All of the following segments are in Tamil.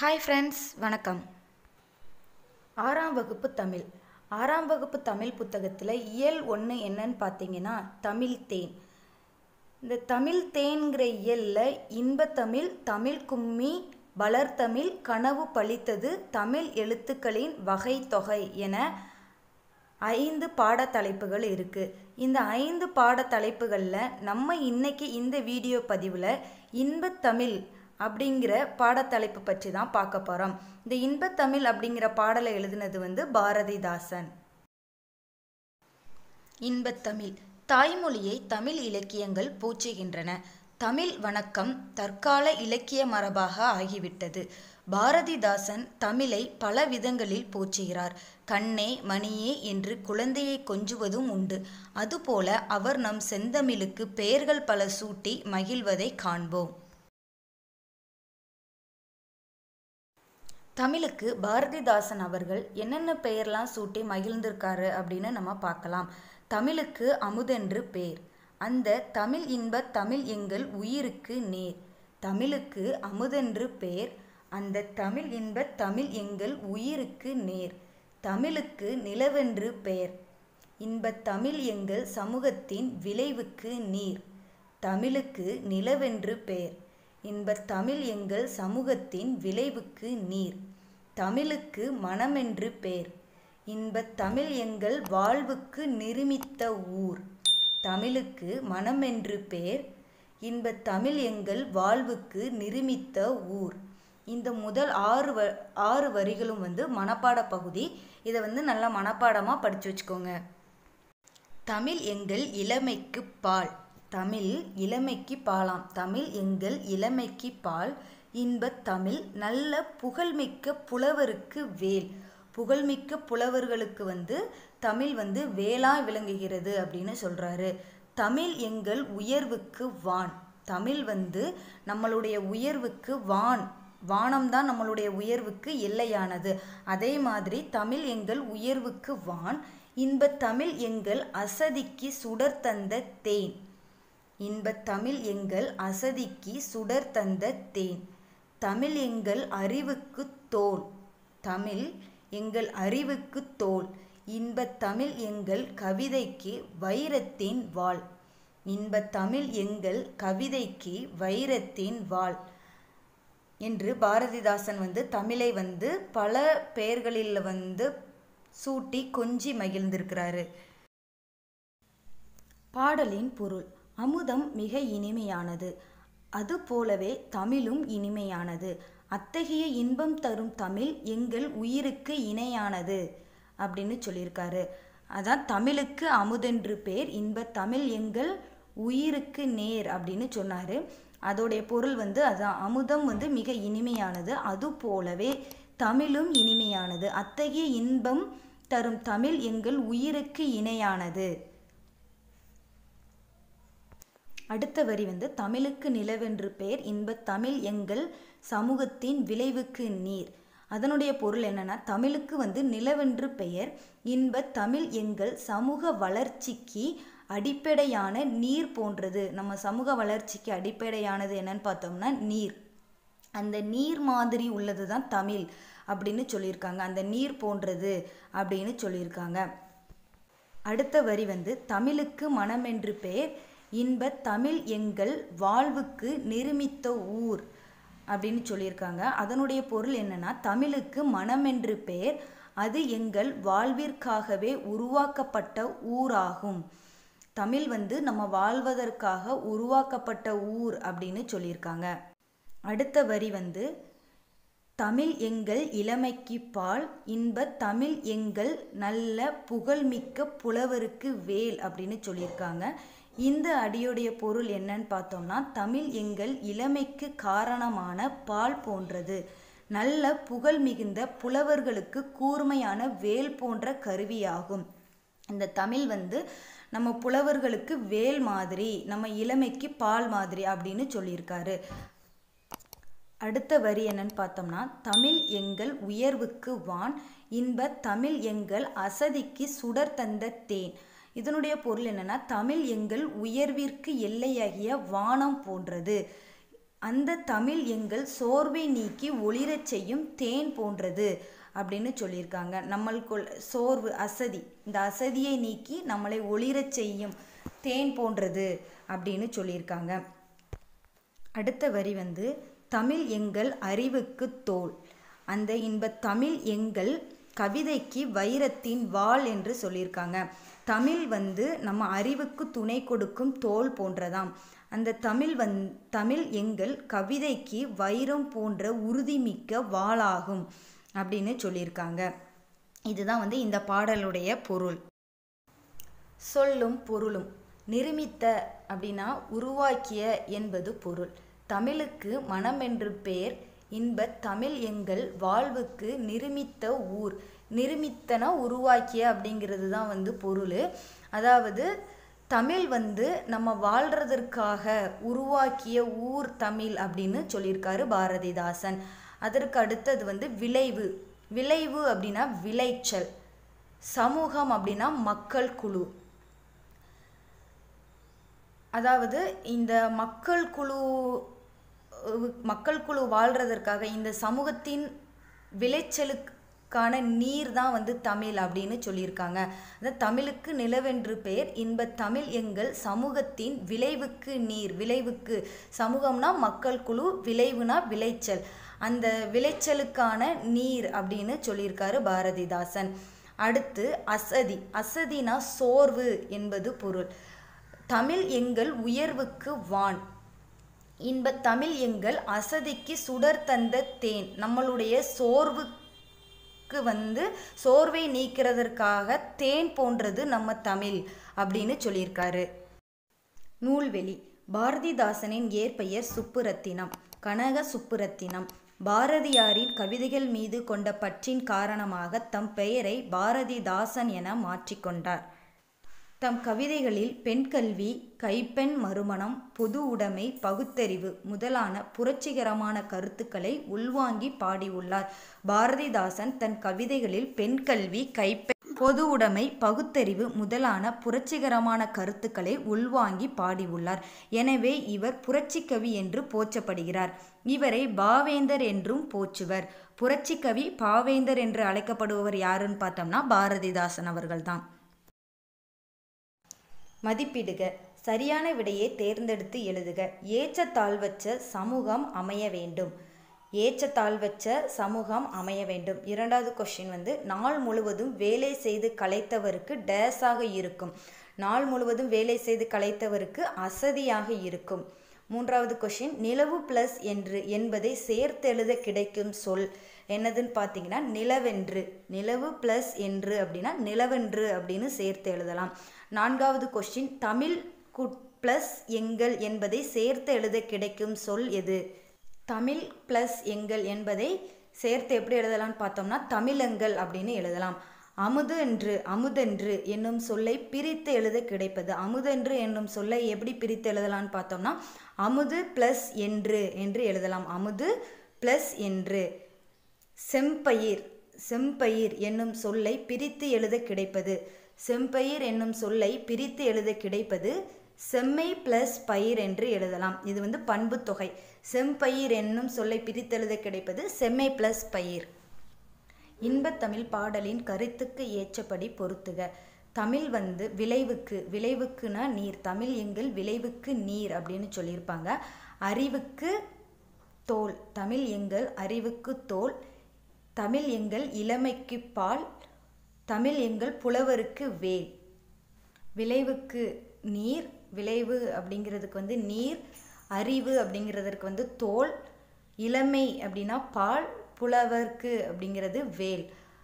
ஹாய் ஃப்ரெண்ட்ஸ் வணக்கம் ஆறாம் வகுப்பு தமிழ் ஆறாம் வகுப்பு தமிழ் புத்தகத்தில் இயல் ஒன்று என்னன்னு பார்த்தீங்கன்னா தமிழ் தேன் இந்த தமிழ் தேன்கிற இயலில் இன்பத்தமிழ் தமிழ் கும்மி வளர்தமிழ் கனவு பழித்தது தமிழ் எழுத்துக்களின் வகை தொகை என ஐந்து பாடத்தலைப்புகள் இருக்குது இந்த ஐந்து பாடத்தலைப்புகளில் நம்ம இன்னைக்கு இந்த வீடியோ பதிவில் இன்பத்தமிழ் அப்படிங்கிற பாடத்தலைப்பு பற்றி தான் பார்க்க போகிறோம் இந்த இன்பத்தமிழ் அப்படிங்கிற பாடலை எழுதினது வந்து பாரதிதாசன் இன்பத்தமிழ் தாய்மொழியை தமிழ் இலக்கியங்கள் போற்றுகின்றன தமிழ் வணக்கம் தற்கால இலக்கிய மரபாக ஆகிவிட்டது பாரதிதாசன் தமிழை பல விதங்களில் போற்றுகிறார் கண்ணே மணியே என்று குழந்தையை கொஞ்சுவதும் உண்டு அதுபோல அவர் நம் செந்தமிழுக்கு பெயர்கள் பல சூட்டி மகிழ்வதை காண்போம் தமிழுக்கு பாரதிதாசன் அவர்கள் என்னென்ன பெயர்லாம் சூட்டி மகிழ்ந்திருக்காரு அப்படின்னு நம்ம பார்க்கலாம் தமிழுக்கு அமுதென்று பேர் அந்த தமிழ் இன்ப தமிழ் எங்கள் உயிருக்கு நேர் தமிழுக்கு அமுதென்று பேர் அந்த தமிழ் இன்ப தமிழ் எங்கள் உயிருக்கு நேர் தமிழுக்கு நிலவென்று பெயர் இன்பத் தமிழ் எங்கள் சமூகத்தின் விளைவுக்கு நீர் தமிழுக்கு நிலவென்று பெயர் இன்பத் தமிழ் எங்கள் சமூகத்தின் விளைவுக்கு நீர் தமிழுக்கு மனமென்று பேர் இன்பத் தமிழ் எங்கள் வாழ்வுக்கு நிருமித்த ஊர் தமிழுக்கு மனமென்று பேர் இன்பத் தமிழ் எங்கள் வாழ்வுக்கு நிருமித்த ஊர் இந்த முதல் ஆறு வ ஆறு வரிகளும் வந்து மனப்பாட பகுதி இதை வந்து நல்லா மனப்பாடமாக படித்து வச்சுக்கோங்க தமிழ் எங்கள் இளமைக்கு பால் தமிழ் இளமைக்கு பாலாம் தமிழ் எங்கள் இளமைக்கு பால் இன்பத் தமிழ் நல்ல புகழ்மிக்க புலவருக்கு வேல் புகழ்மிக்க புலவர்களுக்கு வந்து தமிழ் வந்து வேளா விளங்குகிறது அப்படின்னு சொல்கிறாரு தமிழ் எங்கள் உயர்வுக்கு வான் தமிழ் வந்து நம்மளுடைய உயர்வுக்கு வான் வானம்தான் நம்மளுடைய உயர்வுக்கு எல்லையானது அதே மாதிரி தமிழ் எங்கள் உயர்வுக்கு வான் இன்பத் தமிழ் எங்கள் அசதிக்கு சுடர் தந்த தேன் இன்பத் தமிழ் எங்கள் அசதிக்கு சுடர் தந்த தேன் தமிழ் எங்கள் அறிவுக்கு தோல் தமிழ் எங்கள் அறிவுக்கு தோல் இன்பத் தமிழ் எங்கள் கவிதைக்கு வைரத்தின் வாள் இன்பத் தமிழ் எங்கள் கவிதைக்கு வைரத்தின் வாள் என்று பாரதிதாசன் வந்து தமிழை வந்து பல பெயர்களில் வந்து சூட்டி கொஞ்சி மகிழ்ந்திருக்கிறாரு பாடலின் பொருள் அமுதம் மிக இனிமையானது அதுபோலவே தமிழும் இனிமையானது அத்தகைய இன்பம் தரும் தமிழ் எங்கள் உயிருக்கு இணையானது அப்படின்னு சொல்லியிருக்காரு அதான் தமிழுக்கு அமுதென்று பேர் இன்ப தமிழ் எங்கள் உயிருக்கு நேர் அப்படின்னு சொன்னார் அதோடைய பொருள் வந்து அதான் அமுதம் வந்து மிக இனிமையானது அது போலவே தமிழும் இனிமையானது அத்தகைய இன்பம் தரும் தமிழ் எங்கள் உயிருக்கு இணையானது அடுத்த வரி வந்து தமிழுக்கு நிலவென்று பேர் இன்பத் தமிழ் எங்கள் சமூகத்தின் விளைவுக்கு நீர் அதனுடைய பொருள் என்னன்னா தமிழுக்கு வந்து நிலவென்று பெயர் இன்பத் தமிழ் எங்கள் சமூக வளர்ச்சிக்கு அடிப்படையான நீர் போன்றது நம்ம சமூக வளர்ச்சிக்கு அடிப்படையானது என்னன்னு பார்த்தோம்னா நீர் அந்த நீர் மாதிரி உள்ளது தான் தமிழ் அப்படின்னு சொல்லியிருக்காங்க அந்த நீர் போன்றது அப்படின்னு சொல்லியிருக்காங்க அடுத்த வரி வந்து தமிழுக்கு மனமென்று பெயர் இன்ப தமிழ் எங்கள் வாழ்வுக்கு நிருமித்த ஊர் அப்படின்னு சொல்லியிருக்காங்க அதனுடைய பொருள் என்னன்னா தமிழுக்கு மனமென்று பெயர் அது எங்கள் வாழ்விற்காகவே உருவாக்கப்பட்ட ஊராகும் தமிழ் வந்து நம்ம வாழ்வதற்காக உருவாக்கப்பட்ட ஊர் அப்படின்னு சொல்லியிருக்காங்க அடுத்த வரி வந்து தமிழ் எங்கள் இளமைக்கு பால் இன்ப தமிழ் எங்கள் நல்ல புகழ்மிக்க புலவருக்கு வேல் அப்படின்னு சொல்லியிருக்காங்க இந்த அடியுடைய பொருள் என்னன்னு பார்த்தோம்னா தமிழ் எங்கள் இளமைக்கு காரணமான பால் போன்றது நல்ல புகழ் மிகுந்த புலவர்களுக்கு கூர்மையான வேல் போன்ற கருவியாகும் இந்த தமிழ் வந்து நம்ம புலவர்களுக்கு வேல் மாதிரி நம்ம இளமைக்கு பால் மாதிரி அப்படின்னு சொல்லியிருக்காரு அடுத்த வரி என்னன்னு பார்த்தோம்னா தமிழ் எங்கள் உயர்வுக்கு வான் இன்ப தமிழ் எங்கள் அசதிக்கு சுடர் தந்த தேன் இதனுடைய பொருள் என்னன்னா தமிழ் எங்கள் உயர்விற்கு எல்லையாகிய வானம் போன்றது அந்த தமிழ் எங்கள் சோர்வை நீக்கி ஒளிரச் செய்யும் தேன் போன்றது அப்படின்னு சொல்லியிருக்காங்க நம்மளுக்குள் சோர்வு அசதி இந்த அசதியை நீக்கி நம்மளை ஒளிரச் செய்யும் தேன் போன்றது அப்படின்னு சொல்லியிருக்காங்க அடுத்த வரி வந்து தமிழ் எங்கள் அறிவுக்கு தோல் அந்த இன்ப தமிழ் எங்கள் கவிதைக்கு வைரத்தின் வாள் என்று சொல்லியிருக்காங்க தமிழ் வந்து நம்ம அறிவுக்கு துணை கொடுக்கும் தோல் போன்றதாம் அந்த தமிழ் வந் தமிழ் எங்கள் கவிதைக்கு வைரம் போன்ற உறுதிமிக்க வாளாகும் அப்படின்னு சொல்லியிருக்காங்க இதுதான் வந்து இந்த பாடலுடைய பொருள் சொல்லும் பொருளும் நிருமித்த அப்படின்னா உருவாக்கிய என்பது பொருள் தமிழுக்கு மனம் என்று பேர் இன்ப தமிழ் எங்கள் வாழ்வுக்கு நிருமித்த ஊர் நிருமித்தனா உருவாக்கிய அப்படிங்கிறது தான் வந்து பொருள் அதாவது தமிழ் வந்து நம்ம வாழ்கிறதற்காக உருவாக்கிய ஊர் தமிழ் அப்படின்னு சொல்லியிருக்காரு பாரதிதாசன் அதற்கு அடுத்தது வந்து விளைவு விளைவு அப்படின்னா விளைச்சல் சமூகம் அப்படின்னா மக்கள் குழு அதாவது இந்த மக்கள் குழு மக்கள் குழு வாழ்கிறதற்காக இந்த சமூகத்தின் விளைச்சலுக்கான நீர் தான் வந்து தமிழ் அப்படின்னு சொல்லியிருக்காங்க அந்த தமிழுக்கு நிலவென்று பெயர் இன்ப தமிழ் எங்கள் சமூகத்தின் விளைவுக்கு நீர் விளைவுக்கு சமூகம்னா மக்கள் குழு விளைவுனா விளைச்சல் அந்த விளைச்சலுக்கான நீர் அப்படின்னு சொல்லியிருக்காரு பாரதிதாசன் அடுத்து அசதி அசதினா சோர்வு என்பது பொருள் தமிழ் எங்கள் உயர்வுக்கு வான் இன்ப தமிழ் எங்கள் அசதிக்கு சுடர் தந்த தேன் நம்மளுடைய சோர்வுக்கு வந்து சோர்வை நீக்கிறதற்காக தேன் போன்றது நம்ம தமிழ் அப்படின்னு சொல்லியிருக்காரு நூல்வெளி பாரதிதாசனின் இயற்பெயர் சுப்புரத்தினம் கனக சுப்புரத்தினம் பாரதியாரின் கவிதைகள் மீது கொண்ட பற்றின் காரணமாக தம் பெயரை பாரதிதாசன் என மாற்றிக்கொண்டார் தம் கவிதைகளில் பெண் கல்வி கைப்பெண் மறுமணம் பொது உடைமை பகுத்தறிவு முதலான புரட்சிகரமான கருத்துக்களை உள்வாங்கி பாடியுள்ளார் பாரதிதாசன் தன் கவிதைகளில் பெண் கல்வி கைப்பெண் பொது உடைமை பகுத்தறிவு முதலான புரட்சிகரமான கருத்துக்களை உள்வாங்கி பாடியுள்ளார் எனவே இவர் புரட்சி கவி என்று போற்றப்படுகிறார் இவரை பாவேந்தர் என்றும் போற்றுவர் புரட்சி கவி பாவேந்தர் என்று அழைக்கப்படுபவர் யாருன்னு பார்த்தோம்னா பாரதிதாசன் அவர்கள்தான் மதிப்பிடுக சரியான விடையை தேர்ந்தெடுத்து எழுதுக ஏற்றத்தாழ்வற்ற சமூகம் அமைய வேண்டும் ஏற்றத்தாழ்வற்ற சமூகம் அமைய வேண்டும் இரண்டாவது கொஸ்டின் வந்து நாள் முழுவதும் வேலை செய்து களைத்தவருக்கு டேஸாக இருக்கும் நாள் முழுவதும் வேலை செய்து களைத்தவருக்கு அசதியாக இருக்கும் மூன்றாவது கொஷின் நிலவு ப்ளஸ் என்று என்பதை சேர்த்தெழுத கிடைக்கும் சொல் என்னதுன்னு பார்த்தீங்கன்னா நிலவென்று நிலவு ப்ளஸ் என்று அப்படின்னா நிலவென்று அப்படின்னு சேர்த்து எழுதலாம் நான்காவது கொஸ்டின் தமிழ் குட் ப்ளஸ் எங்கள் என்பதை சேர்த்து எழுத கிடைக்கும் சொல் எது தமிழ் ப்ளஸ் எங்கள் என்பதை சேர்த்து எப்படி எழுதலாம்னு பார்த்தோம்னா தமிழங்கள் அப்படின்னு எழுதலாம் அமுது என்று அமுதென்று என்னும் சொல்லை பிரித்து எழுத கிடைப்பது அமுதென்று என்னும் சொல்லை எப்படி பிரித்து எழுதலாம்னு பார்த்தோம்னா அமுது ப்ளஸ் என்று என்று எழுதலாம் அமுது ப்ளஸ் என்று செம்பயிர் செம்பயிர் என்னும் சொல்லை பிரித்து எழுத கிடைப்பது செம்பயிர் என்னும் சொல்லை பிரித்து எழுத கிடைப்பது செம்மை பிளஸ் பயிர் என்று எழுதலாம் இது வந்து பண்பு தொகை செம்பயிர் என்னும் சொல்லை பிரித்தெழுத கிடைப்பது செம்மை பிளஸ் பயிர் இன்பத்தமிழ் பாடலின் கருத்துக்கு ஏற்றபடி பொருத்துக தமிழ் வந்து விளைவுக்கு விளைவுக்குனா நீர் தமிழ் எங்கள் விளைவுக்கு நீர் அப்படின்னு சொல்லியிருப்பாங்க அறிவுக்கு தோல் தமிழ் எங்கள் அறிவுக்கு தோல் தமிழ் எங்கள் இளமைக்கு பால் தமிழ் எங்கள் புலவருக்கு வேல் விளைவுக்கு நீர் விளைவு அப்படிங்கிறதுக்கு வந்து நீர் அறிவு அப்படிங்கிறதுக்கு வந்து தோல் இளமை அப்படின்னா பால் புலவர்க்கு அப்படிங்கிறது வேல்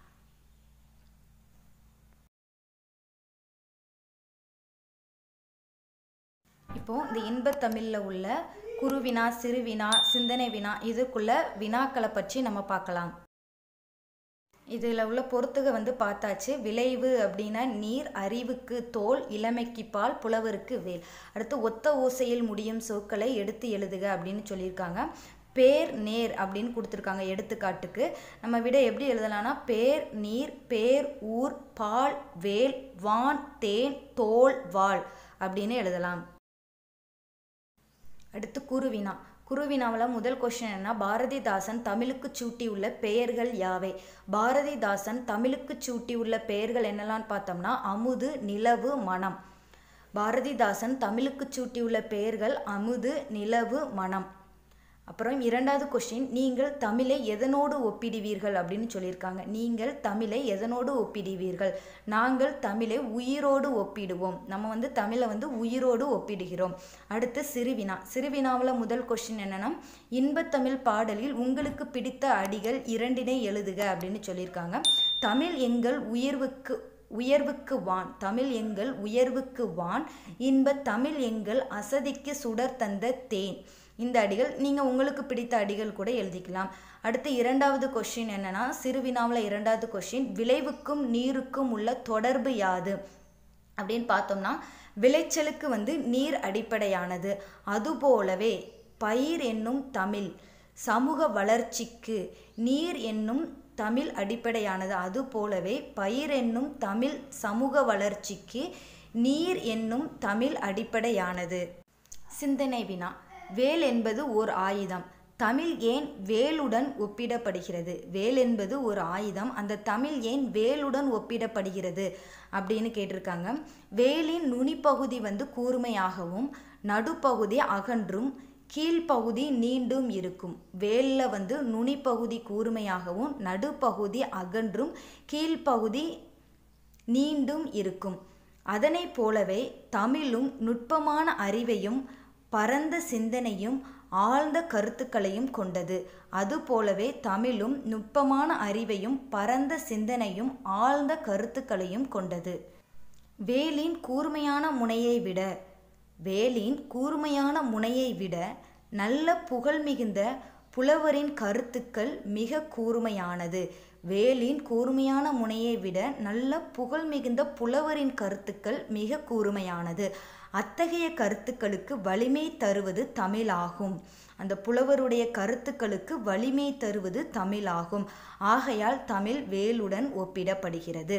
இப்போ இந்த இன்பத்தமிழில் உள்ள குருவினா சிறுவினா சிந்தனை வினா இதுக்குள்ள வினாக்களை பற்றி நம்ம பார்க்கலாம் இதில் உள்ள பொறுத்துக வந்து பார்த்தாச்சு விளைவு அப்படின்னா நீர் அறிவுக்கு தோல் இளமைக்கு பால் புலவருக்கு வேல் அடுத்து ஒத்த ஓசையில் முடியும் சொற்களை எடுத்து எழுதுக அப்படின்னு சொல்லியிருக்காங்க பேர் நேர் அப்படின்னு கொடுத்துருக்காங்க எடுத்துக்காட்டுக்கு நம்ம விட எப்படி எழுதலாம்னா பேர் நீர் பேர் ஊர் பால் வேல் வான் தேன் தோல் வாள் அப்படின்னு எழுதலாம் அடுத்து குருவினா குருவினாவில் முதல் கொஸ்டின் என்ன பாரதிதாசன் தமிழுக்கு சூட்டியுள்ள பெயர்கள் யாவை பாரதிதாசன் தமிழுக்கு சூட்டியுள்ள பெயர்கள் என்னெல்லாம் பார்த்தோம்னா அமுது நிலவு மனம் பாரதிதாசன் தமிழுக்கு சூட்டியுள்ள பெயர்கள் அமுது நிலவு மனம் அப்புறம் இரண்டாவது கொஸ்டின் நீங்கள் தமிழை எதனோடு ஒப்பிடுவீர்கள் அப்படின்னு சொல்லியிருக்காங்க நீங்கள் தமிழை எதனோடு ஒப்பிடுவீர்கள் நாங்கள் தமிழை உயிரோடு ஒப்பிடுவோம் நம்ம வந்து தமிழை வந்து உயிரோடு ஒப்பிடுகிறோம் அடுத்து சிறுவினா சிறுவினாவில் முதல் கொஸ்டின் என்னன்னா இன்பத்தமிழ் பாடலில் உங்களுக்கு பிடித்த அடிகள் இரண்டினை எழுதுக அப்படின்னு சொல்லியிருக்காங்க தமிழ் எங்கள் உயர்வுக்கு உயர்வுக்கு வான் தமிழ் எங்கள் உயர்வுக்கு வான் இன்ப தமிழ் எங்கள் அசதிக்கு சுடர் தந்த தேன் இந்த அடிகள் நீங்கள் உங்களுக்கு பிடித்த அடிகள் கூட எழுதிக்கலாம் அடுத்து இரண்டாவது கொஷின் என்னன்னா சிறுவினாவில் இரண்டாவது கொஷின் விளைவுக்கும் நீருக்கும் உள்ள தொடர்பு யாது அப்படின்னு பார்த்தோம்னா விளைச்சலுக்கு வந்து நீர் அடிப்படையானது அதுபோலவே பயிர் என்னும் தமிழ் சமூக வளர்ச்சிக்கு நீர் என்னும் தமிழ் அடிப்படையானது அதுபோலவே பயிர் என்னும் தமிழ் சமூக வளர்ச்சிக்கு நீர் என்னும் தமிழ் அடிப்படையானது சிந்தனை வினா வேல் என்பது ஓர் ஆயுதம் தமிழ் ஏன் வேலுடன் ஒப்பிடப்படுகிறது வேல் என்பது ஒரு ஆயுதம் அந்த தமிழ் ஏன் வேலுடன் ஒப்பிடப்படுகிறது அப்படின்னு கேட்டிருக்காங்க வேலின் நுனிப்பகுதி வந்து கூர்மையாகவும் நடுப்பகுதி அகன்றும் கீழ்ப்பகுதி நீண்டும் இருக்கும் வேலில் வந்து நுனிப்பகுதி கூர்மையாகவும் நடுப்பகுதி அகன்றும் கீழ்ப்பகுதி நீண்டும் இருக்கும் அதனைப் போலவே தமிழும் நுட்பமான அறிவையும் பரந்த சிந்தனையும் ஆழ்ந்த கருத்துக்களையும் கொண்டது அதுபோலவே தமிழும் நுட்பமான அறிவையும் பரந்த சிந்தனையும் ஆழ்ந்த கருத்துக்களையும் கொண்டது வேலின் கூர்மையான முனையை விட வேலின் கூர்மையான முனையை விட நல்ல புகழ் மிகுந்த புலவரின் கருத்துக்கள் மிக கூர்மையானது வேலின் கூர்மையான முனையை விட நல்ல புகழ் மிகுந்த புலவரின் கருத்துக்கள் மிக கூர்மையானது அத்தகைய கருத்துக்களுக்கு வலிமை தருவது தமிழாகும் அந்த புலவருடைய கருத்துக்களுக்கு வலிமை தருவது தமிழாகும் ஆகையால் தமிழ் வேலுடன் ஒப்பிடப்படுகிறது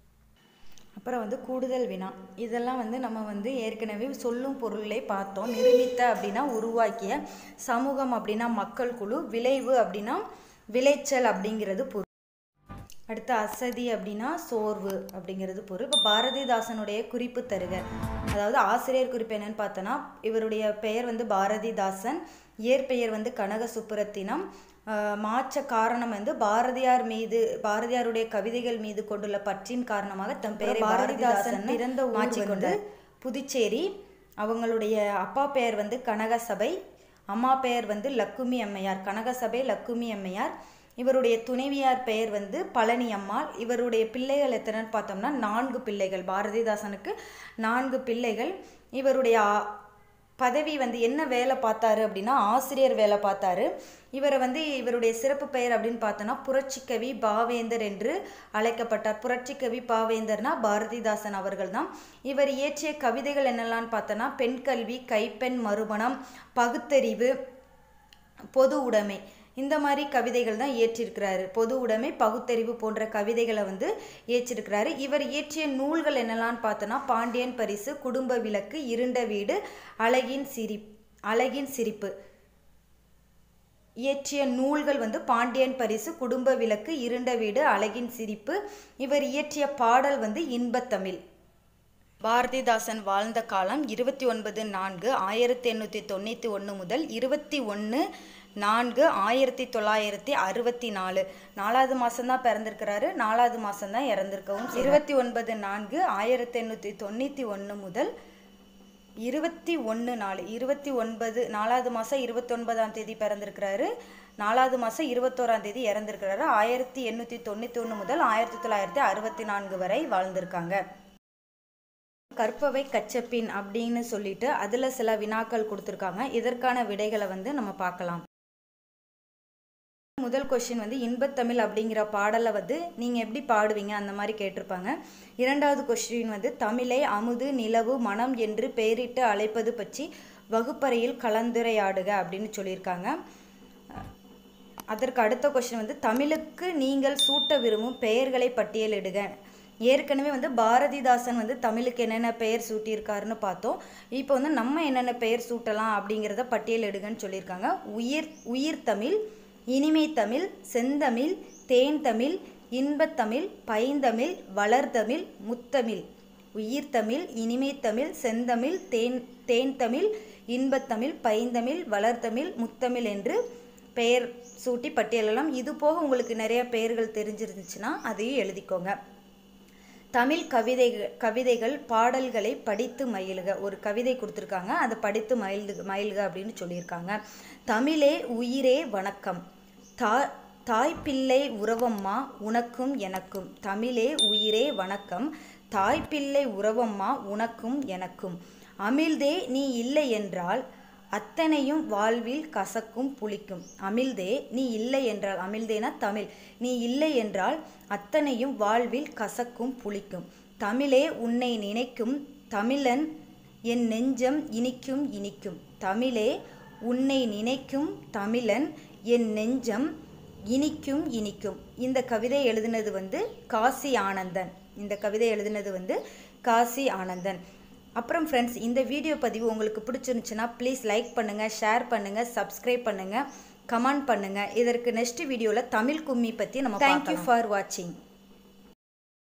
அப்புறம் வந்து கூடுதல் வினா இதெல்லாம் வந்து நம்ம வந்து ஏற்கனவே சொல்லும் பொருளை பார்த்தோம் நிரூபித்த அப்படின்னா உருவாக்கிய சமூகம் அப்படின்னா மக்கள் குழு விளைவு அப்படின்னா விளைச்சல் அப்படிங்கிறது பொருள் அடுத்து அசதி அப்படின்னா சோர்வு அப்படிங்கிறது பொருள் இப்போ பாரதிதாசனுடைய குறிப்பு தருக அதாவது ஆசிரியர் குறிப்பு என்னன்னு பார்த்தோன்னா இவருடைய பெயர் வந்து பாரதிதாசன் இயற்பெயர் வந்து கனக சுப்புரத்தினம் மாற்ற காரணம் வந்து பாரதியார் மீது பாரதியாருடைய கவிதைகள் மீது கொண்டுள்ள பற்றின் காரணமாக தம் பெயரை பாரதிதாசன் பிறந்த மாற்றி கொண்டு புதுச்சேரி அவங்களுடைய அப்பா பெயர் வந்து கனகசபை அம்மா பெயர் வந்து லக்குமி அம்மையார் கனகசபை லக்குமி அம்மையார் இவருடைய துணைவியார் பெயர் வந்து பழனி அம்மாள் இவருடைய பிள்ளைகள் எத்தனைன்னு பார்த்தோம்னா நான்கு பிள்ளைகள் பாரதிதாசனுக்கு நான்கு பிள்ளைகள் இவருடைய பதவி வந்து என்ன வேலை பார்த்தாரு அப்படின்னா ஆசிரியர் வேலை பார்த்தாரு இவரை வந்து இவருடைய சிறப்பு பெயர் அப்படின்னு பார்த்தோன்னா புரட்சிக்கவி பாவேந்தர் என்று அழைக்கப்பட்டார் புரட்சிக்கவி பாவேந்தர்னா பாரதிதாசன் அவர்கள் தான் இவர் இயற்றிய கவிதைகள் என்னெல்லாம் பார்த்தோன்னா பெண் கல்வி கைப்பெண் மறுமணம் பகுத்தறிவு பொது உடைமை இந்த மாதிரி கவிதைகள் தான் இயற்றிருக்கிறாரு பொது உடைமை பகுத்தறிவு போன்ற கவிதைகளை வந்து இயற்றிருக்கிறாரு இவர் இயற்றிய நூல்கள் என்னெல்லாம் பார்த்தோன்னா பாண்டியன் பரிசு குடும்ப விளக்கு இருண்ட வீடு அழகின் சிரி அழகின் சிரிப்பு இயற்றிய நூல்கள் வந்து பாண்டியன் பரிசு குடும்ப விளக்கு இருண்ட வீடு அழகின் சிரிப்பு இவர் இயற்றிய பாடல் வந்து இன்பத்தமிழ் பாரதிதாசன் வாழ்ந்த காலம் இருபத்தி ஒன்பது நான்கு ஆயிரத்தி எண்ணூற்றி தொண்ணூற்றி ஒன்று முதல் இருபத்தி ஒன்று நான்கு ஆயிரத்தி தொள்ளாயிரத்தி அறுபத்தி நாலு நாலாவது மாதம்தான் பிறந்திருக்கிறாரு நாலாவது மாதம்தான் இறந்திருக்கவும் இருபத்தி ஒன்பது நான்கு ஆயிரத்தி எண்ணூற்றி தொண்ணூற்றி ஒன்று முதல் இருபத்தி ஒன்று நாலு இருபத்தி ஒன்பது நாலாவது மாதம் இருபத்தொன்பதாம் தேதி பிறந்திருக்கிறாரு நாலாவது மாதம் இருபத்தோராம் தேதி இறந்திருக்கிறாரு ஆயிரத்தி எண்ணூற்றி தொண்ணூற்றி ஒன்று முதல் ஆயிரத்தி தொள்ளாயிரத்தி அறுபத்தி நான்கு வரை வாழ்ந்திருக்காங்க கற்பவை கச்சப்பின் அப்படின்னு சொல்லிட்டு அதில் சில வினாக்கள் கொடுத்துருக்காங்க இதற்கான விடைகளை வந்து நம்ம பார்க்கலாம் முதல் கொஷின் வந்து இன்பத்தமிழ் அப்படிங்கிற பாடலை வந்து நீங்கள் எப்படி பாடுவீங்க அந்த மாதிரி கேட்டிருப்பாங்க இரண்டாவது கொஸ்டின் வந்து தமிழை அமுது நிலவு மனம் என்று பெயரிட்டு அழைப்பது பற்றி வகுப்பறையில் கலந்துரையாடுக அப்படின்னு சொல்லியிருக்காங்க அதற்கு அடுத்த கொஸ்டின் வந்து தமிழுக்கு நீங்கள் சூட்ட விரும்பும் பெயர்களை பட்டியலிடுக ஏற்கனவே வந்து பாரதிதாசன் வந்து தமிழுக்கு என்னென்ன பெயர் சூட்டியிருக்காருன்னு பார்த்தோம் இப்போ வந்து நம்ம என்னென்ன பெயர் சூட்டலாம் அப்படிங்கிறத பட்டியலிடுங்கன்னு சொல்லியிருக்காங்க உயிர் உயிர் தமிழ் இனிமை தமிழ் செந்தமிழ் தேன் தமிழ் இன்பத்தமிழ் பைந்தமிழ் வளர்தமிழ் முத்தமிழ் உயிர்த்தமிழ் இனிமைத்தமிழ் செந்தமிழ் தேன் தேன் தமிழ் இன்பத்தமிழ் பைந்தமிழ் வளர்தமிழ் முத்தமிழ் என்று பெயர் சூட்டி பட்டியலெல்லாம் இது போக உங்களுக்கு நிறைய பெயர்கள் தெரிஞ்சிருந்துச்சுன்னா அதையும் எழுதிக்கோங்க தமிழ் கவிதைகள் கவிதைகள் பாடல்களை படித்து மயிலுக ஒரு கவிதை கொடுத்துருக்காங்க அதை படித்து மயில்கு மயில்க அப்படின்னு சொல்லியிருக்காங்க தமிழே உயிரே வணக்கம் தா தாய்ப்பிள்ளை உறவம்மா உனக்கும் எனக்கும் தமிழே உயிரே வணக்கம் தாய்ப்பிள்ளை உறவம்மா உனக்கும் எனக்கும் அமிழ்தே நீ இல்லை என்றால் அத்தனையும் வாழ்வில் கசக்கும் புளிக்கும் அமிழ்தே நீ இல்லை என்றால் அமிழ்தேனா தமிழ் நீ இல்லை என்றால் அத்தனையும் வாழ்வில் கசக்கும் புளிக்கும் தமிழே உன்னை நினைக்கும் தமிழன் என் நெஞ்சம் இனிக்கும் இனிக்கும் தமிழே உன்னை நினைக்கும் தமிழன் என் நெஞ்சம் இனிக்கும் இனிக்கும் இந்த கவிதை எழுதினது வந்து காசி ஆனந்தன் இந்த கவிதை எழுதினது வந்து காசி ஆனந்தன் அப்புறம் ஃப்ரெண்ட்ஸ் இந்த வீடியோ பதிவு உங்களுக்கு பிடிச்சிருந்துச்சுன்னா ப்ளீஸ் லைக் பண்ணுங்கள் ஷேர் பண்ணுங்கள் சப்ஸ்கிரைப் பண்ணுங்கள் கமெண்ட் பண்ணுங்கள் இதற்கு நெக்ஸ்ட் வீடியோவில் தமிழ் கும்மி பற்றி நம்ம தேங்க்யூ ஃபார் வாட்சிங்